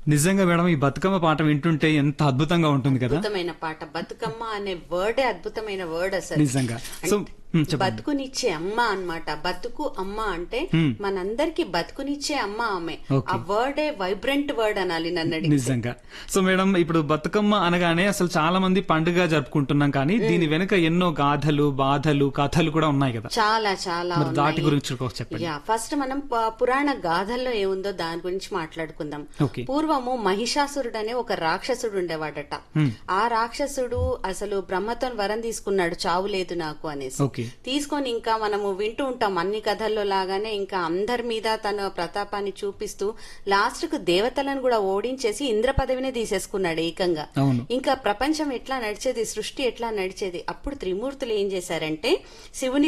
నిజంగా మేడం ఈ బతుకమ్మ పాట వింటుంటే ఎంత అద్భుతంగా ఉంటుంది కదా అద్భుతమైన పాట బతుకమ్మ అనే వర్డే అద్భుతమైన వర్డ్ అసలు నిజంగా సో ఉమ్, చెప్పండి బతుకునిచ్చే అమ్మ అన్నమాట బతుకు అమ్మ అంటే మనందరికి బతుకునిచ్చే అమ్మ ఆమె Okay. ఆ వర్డే వైబ్రెంట్ వర్డ్ అనాలి నన్ను అడిగితే. నిజంగా సో మేడం ఇప్పుడు బతుకమ్మ అనగానే అసలు చాలా మంది పండుగ జరుపుకుంటున్నాం కానీ దీని వెనుక ఎన్నో గాథలు బాధలు కథలు కూడా ఉన్నాయి కదా చాలా చాలా మరి దాటి ఉన్నాయి. గురించి కూడా చెప్పండి యా ఫస్ట్ మనం ప- పురాణ గాథల్లో ఏముందో దాని గురించి మాట్లాడుకుందాం ఓకే పూర్వము మహిషాసురుడు అనే ఒక రాక్షసుడు ఉండేవాడట ఆ రాక్షసుడు అసలు బ్రహ్మతో వరం తీసుకున్నాడు చావు లేదు నాకు అనేసి ఓకే తీసుకొని ఇంకా మనము వింటూ ఉంటాం అన్ని కథల్లో లాగానే ఇంకా అందరి మీద తన ప్రతాపాన్ని చూపిస్తూ లాస్ట్ కు దేవతలను కూడా ఓడించేసి ఇంద్ర పదవినే తీసేసుకున్నాడు ఏకంగా అవును ఇంకా ప్రపంచం ఎట్లా నడిచేది సృష్టి ఎట్లా నడిచేది అప్పుడు త్రిమూర్తులు ఏం చేశారంటే శివుని